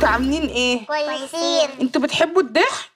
انتوا عاملين ايه كويسين انتوا بتحبوا الضحك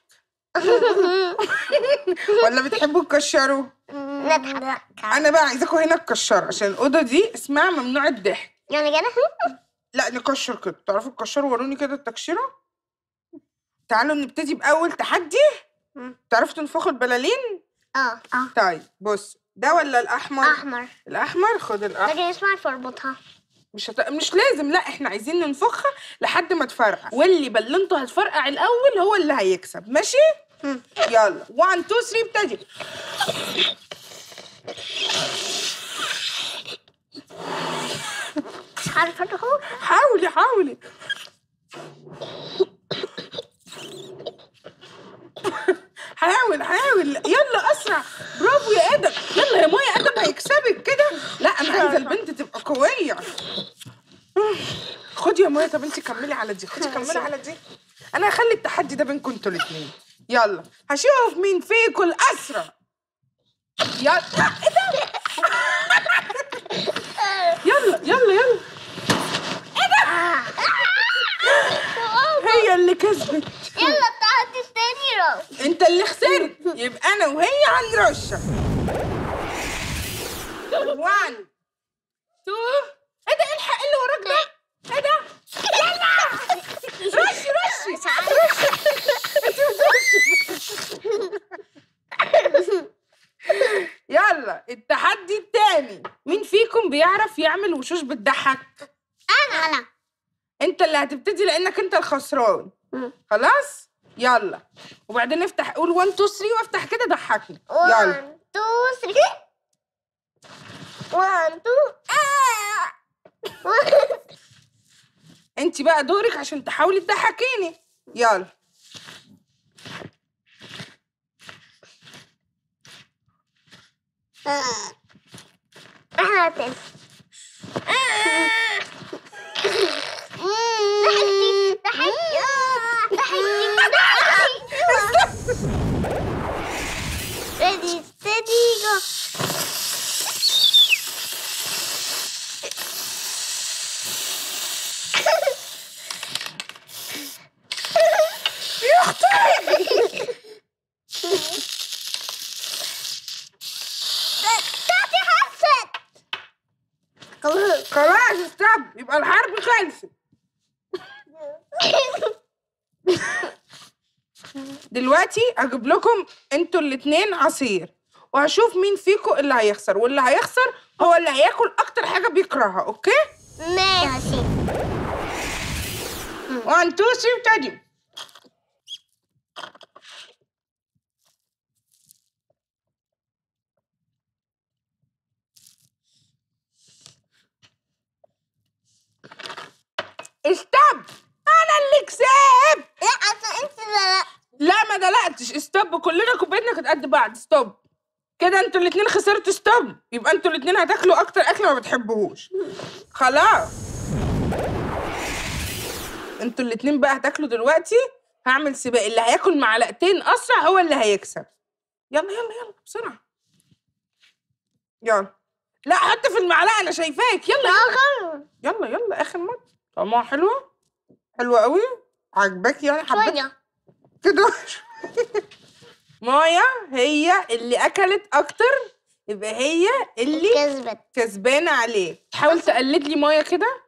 ولا بتحبوا تكشروا نضحك انا بقى عايزاكم هنا تكشروا عشان الاوضه دي اسمها ممنوع الضحك يعني كده لا نكشر كده تعرفوا تكشروا وروني كده التكشيره تعالوا نبتدي باول تحدي مم. تعرفوا تنفخوا البلالين اه اه طيب بص ده ولا الاحمر احمر الاحمر خد الاحمر لكن اسمع تربطها مش هت... مش لازم لا احنا عايزين ننفخها لحد ما تفرقع واللي بلنته هتفرقع الاول هو اللي هيكسب ماشي مم. يلا 1 2 3 ابتدي مش عارفه اهو حاولي حاولي حاول حاول يلا اسرع برافو يا ادم يلا يا مايا ادم هيكسبك كده لا انا عايزه البنت تبقى قويه خدي يا مايا طب انت كملي على دي خدي كملي على دي انا هخلي التحدي ده بينكم انتوا الاثنين يلا هشوف مين فيكم الاسرع يلا ايه ده يلا يلا يلا هي اللي كسبت يلا التحدي التاني رو انت اللي خسرت يبقى انا وهي هنرشح 1 2 ايه ده الحق اللي وراك ده ايه ده رشي رشي مش عارفه يلا التحدي التاني مين فيكم بيعرف يعمل وشوش بتضحك انا انا انت اللي هتبتدي لانك انت الخسران مم. خلاص يلا وبعدين نفتح قول 1 2 3 وافتح كده ضحكني يلا 1 2 3 1 2 انت بقى دورك عشان تحاولي تضحكيني يلا احنا التاني ضحكتي ضحكتي ضحكتي Ready, steady, go. يا اختي تاتي حست خلاص خلاص استب يبقى الحرب خلصت دلوقتي اجيب لكم انتوا الاتنين عصير وهشوف مين فيكم اللي هيخسر واللي هيخسر هو اللي هياكل اكتر حاجه بيكرهها اوكي ماشي 1 2 3 ابتدي استب انا اللي كسبت لا عشان انت لا لا ما دلقتش ستوب كلنا كوبايتنا كانت قد بعض ستوب كده انتوا الاتنين خسرتوا ستوب يبقى انتوا الاتنين هتاكلوا اكتر اكل ما بتحبوهوش خلاص انتوا الاتنين بقى هتاكلوا دلوقتي هعمل سباق اللي هياكل معلقتين اسرع هو اللي هيكسب يلا يلا يلا بسرعه يلا لا حط في المعلقه انا شايفاك يلا يلا يلا يلا اخر مره طعمها حلوه حلوه قوي عجباك يعني حبيت شوية كده مايا هي اللي اكلت اكتر يبقى هي اللي كذبت كسبانه عليه حاول تقلد لي مايا كده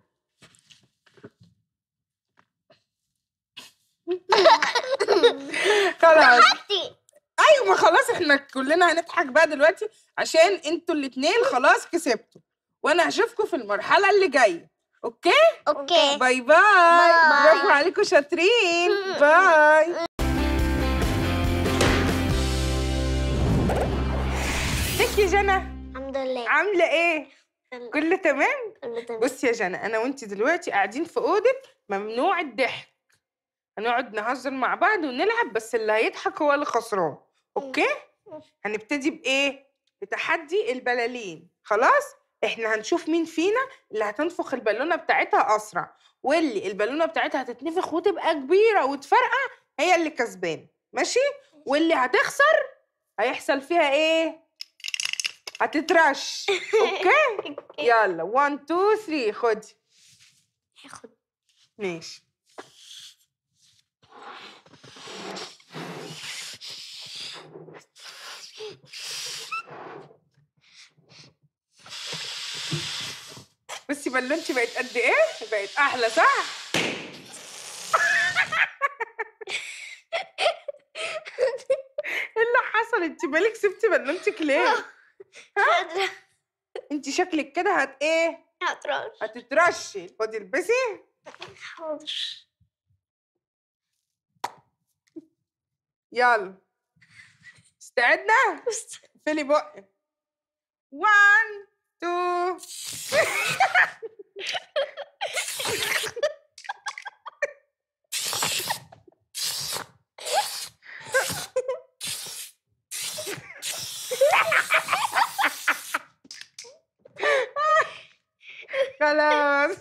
خلاص ضحكتي ايوه ما خلاص احنا كلنا هنضحك بقى دلوقتي عشان انتوا الاتنين خلاص كسبتوا وانا هشوفكم في المرحله اللي جايه اوكي اوكي باي باي باي. برافو عليكم شاطرين باي ازيك يا جنى الحمد لله عامله ايه كله تمام كله تمام. بصي يا جنى انا وانتي دلوقتي قاعدين في اوضه ممنوع الضحك هنقعد نهزر مع بعض ونلعب بس اللي هيضحك هو اللي خسران اوكي هنبتدي بايه بتحدي البلالين خلاص احنا هنشوف مين فينا اللي هتنفخ البالونه بتاعتها اسرع واللي البالونه بتاعتها هتتنفخ وتبقى كبيره وتفرقع هي اللي كسبان ماشي واللي هتخسر هيحصل فيها ايه هتترش اوكي يلا 1 2 3 خدي هاخد ماشي بالونتي بقت قد ايه بقت احلى صح ايه اللي حصل انت مالك سبتي بالونتك ليه قادرة انت شكلك كده هت ايه هترش هتترشي خدي البسي حاضر يلا استعدنا فيلي بقك 1 2 خلاص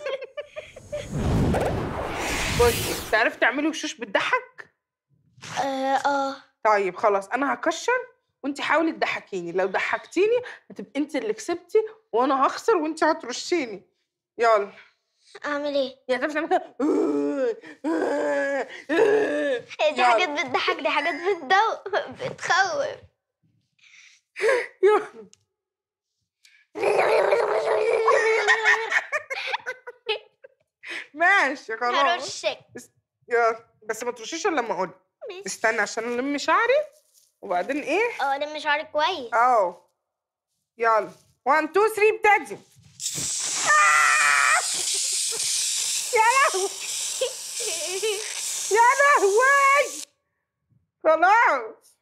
بصي تعرفي تعملي وشوش بتضحك اه اه طيب خلاص انا هكشر وانت حاولي تضحكيني لو ضحكتيني هتبقي انت اللي كسبتي وانا هخسر وانت هترشيني يلا اعمل ايه؟ يعني تعرفي تعملي كده هي دي يلا. حاجات بتضحك دي حاجات بتدو بتخوف يلا ماشي خلاص هرشك يلا بس ما ترشيش الا لما اقول ماشي. استنى عشان الم شعري وبعدين ايه اه لم شعرك كويس اهو يلا 1 2 3 ابتدي يا لهوي يا لهوي خلاص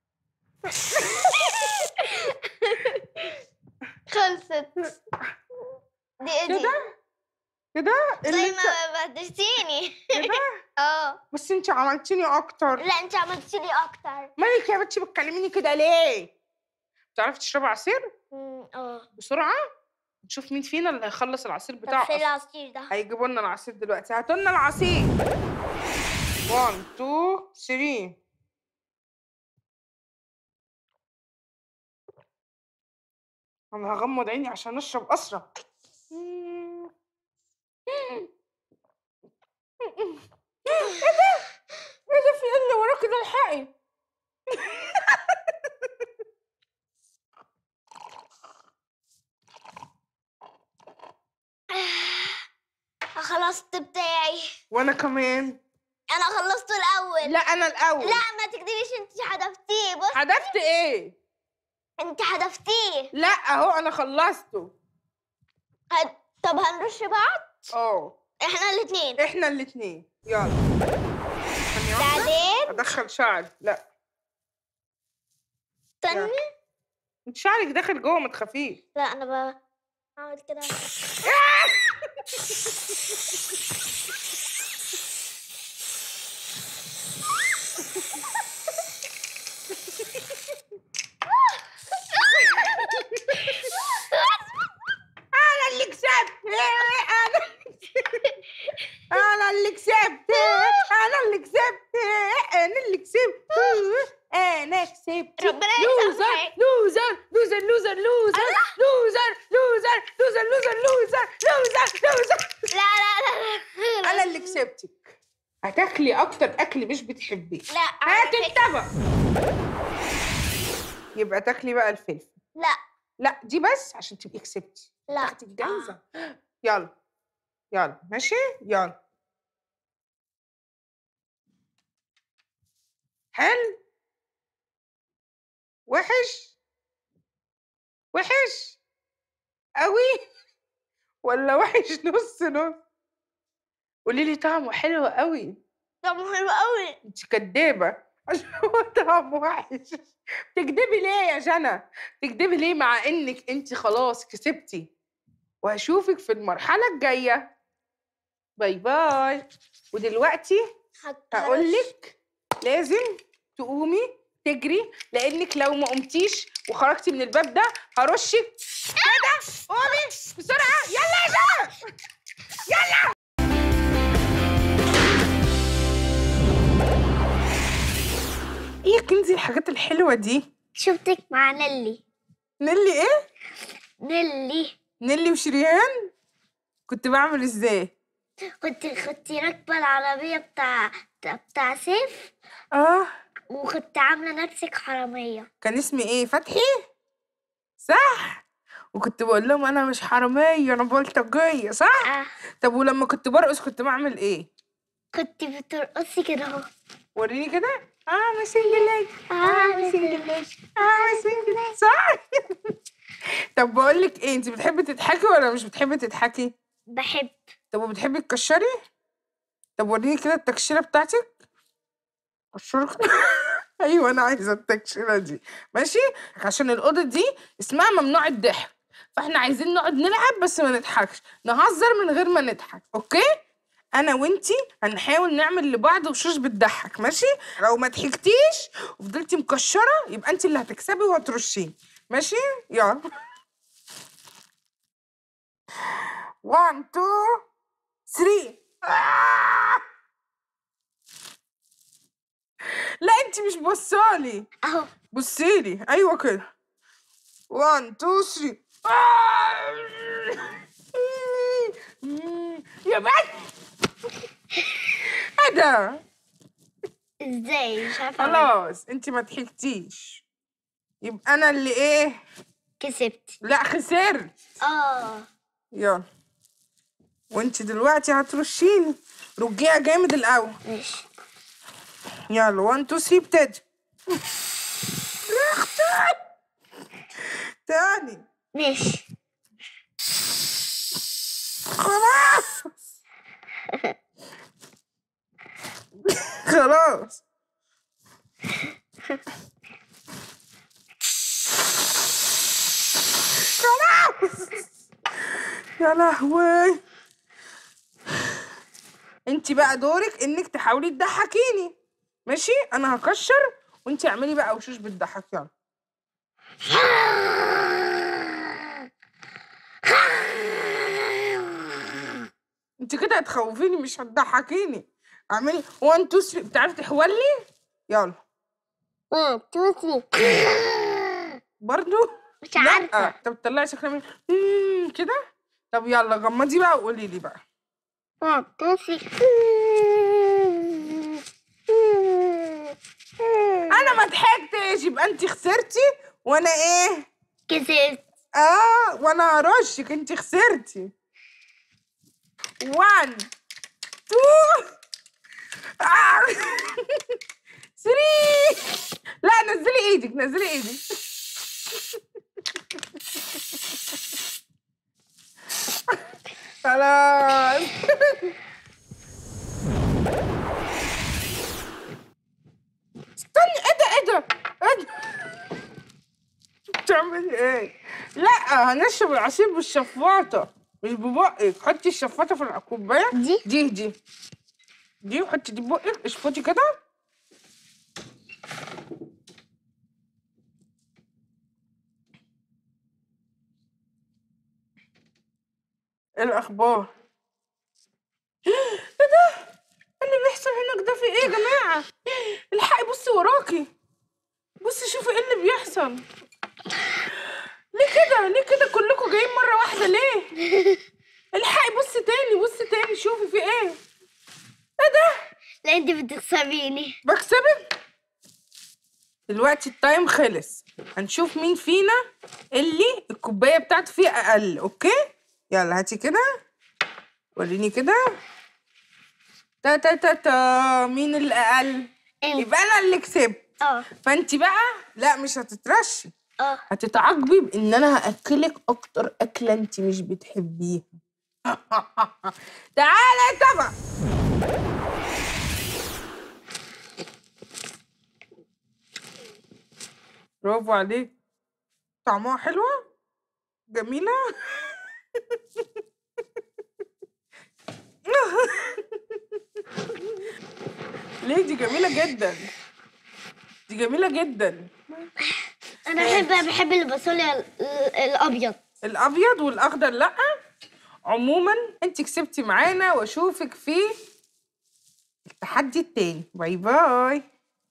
خلصت دي ايه دي؟ كده كده اللي زي انت ما بهدلتيني كده اه بس انت عملتيني اكتر لا انت عملتي لي اكتر مالك يا بنتي بتكلميني كده ليه بتعرفي تشربي عصير مم، اه بسرعه نشوف مين فينا اللي هيخلص العصير طب بتاعه فين أصلاً. العصير ده؟ هيجيبوا لنا العصير دلوقتي هاتوا لنا العصير 1 2 3 انا هغمض عيني عشان اشرب اسرع ايه ده ايه ده في ايه اللي وراكي ده الحقي خلصت بتاعي وانا كمان انا خلصته الاول لا انا الاول لا ما تكدبيش انت حذفتيه بص حذفت ايه انت حذفتيه لا اهو انا خلصته هد... طب هنرش بعض اه احنا الاثنين احنا الاتنين يلا ثانية واحدة. بعدين ادخل شعري لا استني انت شعرك داخل جوه ما تخافيش لا انا ب... هعمل كده انا اللي كسبت انا انا اللي كسبت انا اللي كسبت انا اللي كسبت انا كسبت ربنا لوزر يسامحك. لوزر لوزر لوزر لوزر لوزر لوزر لوزر لوزر لوزر لوزر لوزر لا لا لا لا انا اللي كسبتك هتاكلي اكتر اكل مش بتحبيه لا هات على فكرة- الطبق يبقى تاكلي بقى الفلفل لا لا دي بس عشان تبقي كسبتي لا تاخدي الجايزه يلا يلا ماشي يلا حلو وحش وحش قوي ولا وحش نص نص قولي لي طعمه حلو قوي طعمه حلو قوي انت كدابه عشان هو طعمه وحش تكدبي ليه يا جنى تكدبي ليه مع انك انت خلاص كسبتي وهشوفك في المرحله الجايه باي باي ودلوقتي هت- هقول هرش. لك لازم تقومي تجري لانك لو ما قمتيش وخرجتي من الباب ده هرشك كده قومي بسرعه يلا يا جنى يلا ايه يا كنزي الحاجات الحلوه دي شفتك مع نيلي نيلي ايه نيلي نيلي وشريان كنت بعمل ازاي كنت كنت راكبة العربية بتاع بتاع سيف اه وكنت عاملة نفسك حرامية كان اسمي ايه فتحي صح وكنت بقول لهم انا مش حراميه انا بلطجيه صح آه. طب ولما كنت برقص كنت بعمل ايه كنت بترقصي كده اهو وريني كده اه ما سنجل اه بسنجل اه سنجل صح طب بقول لك ايه انت بتحبي تضحكي ولا مش بتحبي تضحكي بحب طب وبتحبي تكشري طب وريني كده التكشيره بتاعتك كشرك ايوه انا عايزه التكشيره دي ماشي عشان الاوضه دي اسمها ممنوع الضحك فاحنا عايزين نقعد نلعب بس ما نضحكش نهزر من غير ما نضحك اوكي انا وانتي هنحاول نعمل لبعض وشوش بتضحك ماشي لو ما ضحكتيش وفضلتي مكشره يبقى انت اللي هتكسبي وهترشيني ماشي يلا 1 2 3 لا انت مش بصالي اهو بصيلي ايوه كده 1 2 3 يا بنت ايه ده ازاي مش عارفه أعمل. خلاص انت ما ضحكتيش يبقى انا اللي ايه كسبت لا خسرت اه يلا وانت دلوقتي هترشيني رجيها جامد الاول ماشي يلا 1 2 3 ابتدي ريختي تاني ماشي خلاص خلاص خلاص يا لهوي انت بقى دورك انك تحاولي تضحكيني ماشي انا هكشر وانت اعملي بقى وشوش بتضحك يلا انت كده هتخوفيني مش هتضحكيني اعملي 1 2 3 بتعرفي تحولي يلا 1 2 3 برضو مش عارفه لا طب طلعي شكلها من مم، كده طب يلا غمضي بقى وقولي لي بقى 1 2 انا ما ضحكتش يبقى انت خسرتي وانا ايه كسبت اه وانا هرشك انت خسرتي 1 2 3 لا نزلي ايدك نزلي ايدك خلاص استني ايه ده ايه ده ايه ده بتعملي ايه لا هنشرب العصير بالشفاطه مش ببقك حطي الشفاطه في الكوبايه دي؟ دي دي دي وحطي دي ببقك اشفطي كده ايه الاخبار ايه ده إيه اللي بيحصل هناك ده في ايه يا جماعه الحقي بصي وراكي بصي شوفي ايه اللي بيحصل ليه كده ليه كده كلكم جايين مره واحده ليه الحقي بصي تاني بصي تاني شوفي في ايه ايه ده لا انت بتخسريني بكسبك دلوقتي التايم خلص هنشوف مين فينا اللي الكوبايه بتاعته فيه اقل اوكي يلا هاتي كده وريني كده تا تا تا تا مين اللي اقل انت يبقى انا اللي كسبت اه فانت بقى لا مش هتترشي اه هتتعاقبي بان انا هاكلك اكتر اكله انت مش بتحبيها تعالى طبعا برافو عليك طعمها حلوة جميلة ليه دي جميلة جدا دي جميلة جدا انا بحب بحب البصولة ال- ال- الابيض الابيض والاخضر لا عموما انت كسبتي معانا واشوفك في التحدي التاني باي باي